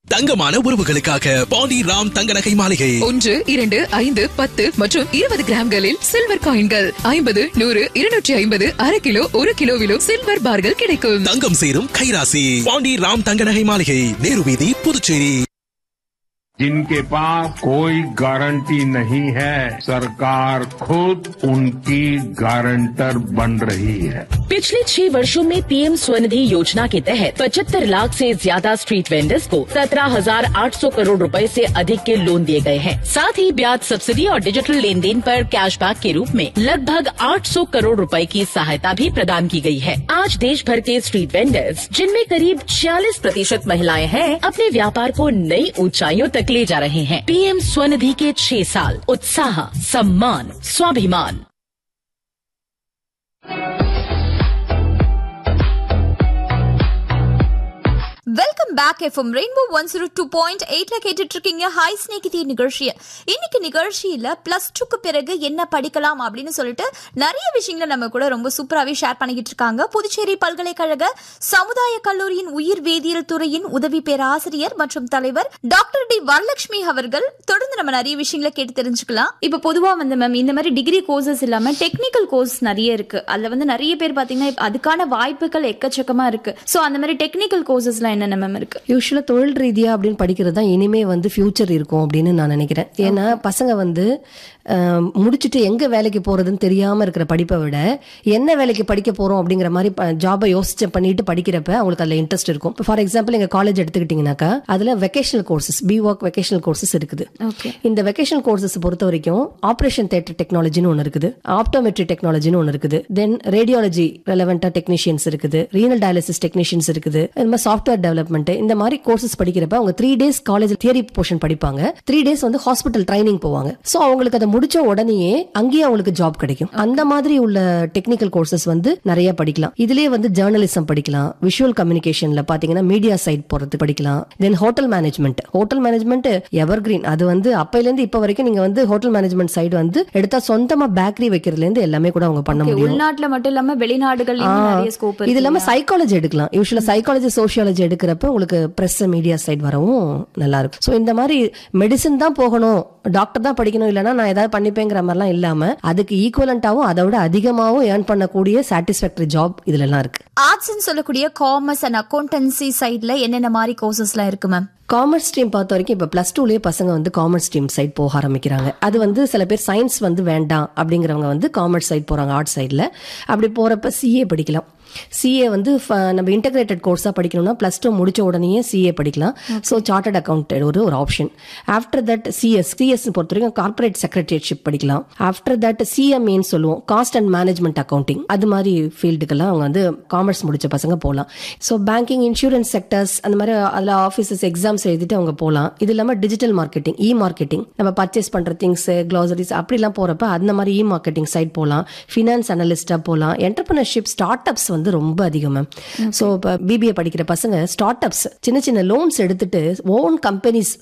தங்கமான உறவுகளுக்காக பாண்டி ராம் தங்க நகை மாளிகை ஒன்று இரண்டு ஐந்து பத்து மற்றும் இருபது கிராம்களில் சில்வர் காயின்கள் ஐம்பது நூறு இருநூற்றி ஐம்பது அரை கிலோ ஒரு கிலோவிலும் சில்வர் பார்கள் கிடைக்கும் தங்கம் சேரும் கைராசி பாண்டி ராம் தங்க நகை மாளிகை நேரு வீதி புதுச்சேரி जिनके पास कोई गारंटी नहीं है सरकार खुद उनकी गारंटर बन रही है पिछले छह वर्षों में पीएम स्वनिधि योजना के तहत पचहत्तर लाख से ज्यादा स्ट्रीट वेंडर्स को सत्रह हजार आठ सौ करोड़ रुपए से अधिक के लोन दिए गए हैं साथ ही ब्याज सब्सिडी और डिजिटल लेन देन पर कैशबैक के रूप में लगभग 800 करोड़ रुपए की सहायता भी प्रदान की गई है आज देश भर के स्ट्रीट वेंडर्स जिनमें करीब 46 प्रतिशत महिलाएं हैं अपने व्यापार को नई ऊंचाइयों तक ले जा रहे हैं पीएम स्वनिधि के छह साल उत्साह सम्मान स्वाभिमान welcome back FM rainbow one zero two point எயிட்ல கேட்டுட்டு இருக்கீங்க ஹாய் ஸ்நேகிதி நிகழ்ச்சியை இன்னைக்கு நிகழ்ச்சியில பிளஸ் டூக்கு பிறகு என்ன படிக்கலாம் அப்படின்னு சொல்லிட்டு நிறைய விஷயங்களை நம்ம கூட ரொம்ப சூப்பராகவே ஷேர் பண்ணிக்கிட்டு இருக்காங்க புதுச்சேரி பல்கலைக்கழக சமுதாய கல்லூரியின் உயிர் வேதியியல் துறையின் உதவி பேராசிரியர் மற்றும் தலைவர் டாக்டர் டி வரலட்சுமி அவர்கள் தொடர்ந்து நம்ம நிறைய விஷயங்களை கேட்டு தெரிஞ்சுக்கலாம் இப்போ பொதுவா வந்து மேம் இந்த மாதிரி டிகிரி கோர்சஸ் இல்லாம டெக்னிக்கல் கோர்ஸ் நிறைய இருக்கு அதுல வந்து நிறைய பேர் பாத்தீங்கன்னா இப்ப அதுக்கான வாய்ப்புகள் எக்கச்சக்கமா இருக்கு சோ அந்த மாதிரி டெக்னிக்கல் கோர்சஸ்லாம் என்னென்ன மேம் இருக்கு யூஸ்வலாக தொழில் ரீதியாக அப்படின்னு படிக்கிறது தான் இனிமே வந்து ஃபியூச்சர் இருக்கும் அப்படின்னு நான் நினைக்கிறேன் ஏன்னா பசங்க வந்து அஹ், முடிச்சுட்டு எங்கே வேலைக்கு போகிறதுன்னு தெரியாமல் இருக்கிற படிப்பை விட என்ன வேலைக்கு படிக்க போகிறோம் அப்படிங்கிற மாதிரி ஜாபை யோசிச்சு பண்ணிட்டு படிக்கிறப்ப அவங்களுக்கு அதில் இன்ட்ரெஸ்ட் இருக்கும் இப்போ ஃபார் எக்ஸாம்பிள் எங்கள் காலேஜ் எடுத்துக்கிட்டிங்கனாக்கா அதில் vocational courses B work vocational courses இருக்குது ஓகே இந்த வெக்கேஷனல் கோர்சஸ் பொறுத்த வரைக்கும் ஆப்ரேஷன் தேட்டர் டெக்னாலஜின்னு ஒன்று இருக்குது ஆப்டோமெட்ரி டெக்னாலஜின்னு ஒன்று இருக்குது தென் ரேடியாலஜி ரெலவெண்டா டெக்னீஷியன்ஸ் இருக்குது ரீனல் டயாலிசிஸ் டெக்னீஷியன்ஸ் இருக்குது இந்த மாதிரி சாஃப்ட்வேர் டெவலப்மெண்ட் இந்த மாதிரி கோர்சஸ் படிக்கிறப்ப அவங்க three days college theory portion படிப்பாங்க த்ரீ டேஸ் வந்து ஹாஸ்பிட்டல் ட்ரைனிங் போவாங்க ஸோ அவங்களுக்கு அதை முடிச்ச உடனேயே அங்கேயே அவங்களுக்கு ஜாப் கிடைக்கும் அந்த மாதிரி உள்ள டெக்னிக்கல் கோர்சஸ் வந்து நிறைய படிக்கலாம் இதுலயே வந்து ஜேர்னலிசம் படிக்கலாம் விஷுவல் கம்யூனிகேஷன்ல பாத்தீங்கன்னா மீடியா சைட் போறது படிக்கலாம் then hotel management hotel management evergreen அது வந்து அப்பையில இருந்து இப்ப வரைக்கும் நீங்க வந்து ஹோட்டல் மேனேஜ்மெண்ட் சைடு வந்து எடுத்தா சொந்தமா பேக்கரி வைக்கிறதுல இருந்து எல்லாமே கூட அவங்க பண்ண முடியும் உள்நாட்டுல மட்டும் இல்லாம வெளிநாடுகள்லயும் நிறைய ஸ்கோப் இது இல்லாம சைக்காலஜி எடுக்கலாம் யூஸ்வலா சைக்காலஜி சோஷியாலஜி எடுக்கிறப்ப உங்களுக்கு பிரஸ் மீடியா சைட் வரவும் நல்லா இருக்கும் ஸோ இந்த மாதிரி மெடிசன் தான் போகணும் டாக்டர் தான் படிக்கணும் இல்லைன்னா நான் ஏதாவது பண்ணிப்பேங்கிற மாதிரிலாம் இல்லாம அதுக்கு ஈக்குவலண்டாவும் அதை விட அதிகமாகவும் ஏர்ன் பண்ணக்கூடிய சாட்டிஸ்ஃபேக்டரி ஜாப் இதுல எல்லாம் இருக்கு ஆர்ட்ஸ் சொல்லக்கூடிய காமர்ஸ் அண்ட் அக்கௌண்டன்சி சைட்ல என்னென்ன மாதிரி கோர்சஸ்லாம் இருக்கு மேம் காமர்ஸ் ஸ்ட்ரீம் பொறுத்த வரைக்கும் இப்போ ப்ளஸ் டூலேயே பசங்க வந்து காமர்ஸ் ஸ்ட்ரீம் சைட் போக ஆரம்பிக்கிறாங்க அது வந்து சில பேர் சயின்ஸ் வந்து வேண்டாம் அப்படிங்கிறவங்க வந்து காமர்ஸ் சைட் போகிறாங்க ஆர்ட்ஸ் சைடில் அப்படி போகிறப்ப சிஏ படிக்கலாம் சிஏ வந்து ஃப- நம்ம இன்டகிரேட்டட் கோர்ஸாக படிக்கணும்னா ப்ளஸ் டூ முடிச்ச உடனேயே சிஏ படிக்கலாம் ஸோ சார்ட்டர்ட் அக்கௌண்ட் ஒரு ஒரு option after that CS CS பொறுத்த வரைக்கும் கார்பரேட் செக்ரட்டரியேட்ஷிப் படிக்கலாம் ஆஃப்டர் தட் சிஎம்ஏன்னு சொல்லுவோம் காஸ்ட் அண்ட் மேனேஜ்மெண்ட் அக்கௌண்டிங் அது மாதிரி ஃபீல்டுக்கெல்லாம் அவங்க வந்து காமர்ஸ் முடிச்ச பசங்க போகலாம் ஸோ பேங்கிங் இன்சூரன்ஸ் செக்டர்ஸ் அந்த மாதிரி அதில் ஆஃபீஸஸ் எக்ஸாம்ஸ் எழுதிட்டு அவங்க போகலாம் இது இல்லாமல் டிஜிட்டல் மார்க்கெட்டிங் இ மார்க்கெட்டிங் நம்ம பர்ச்சேஸ் பண்ணுற திங்ஸ் க்ளாசரிஸ் அப்படிலாம் போகிறப்ப அந்த மாதிரி இ மார்க்கெட்டிங் சைட் போகலாம் ஃபினான்ஸ் அனலிஸ்டாக போகலாம் என்டர்பிரினர்ஷிப் ஸ்டார்ட் அப்ஸ் வந்து ரொம்ப அதிகம் மேம் ஸோ இப்போ பிபிஏ படிக்கிற பசங்க ஸ்டார்ட் அப்ஸ் சின்ன சின்ன லோன்ஸ் எடுத்துட்டு ஓன் கம்பெனிஸ்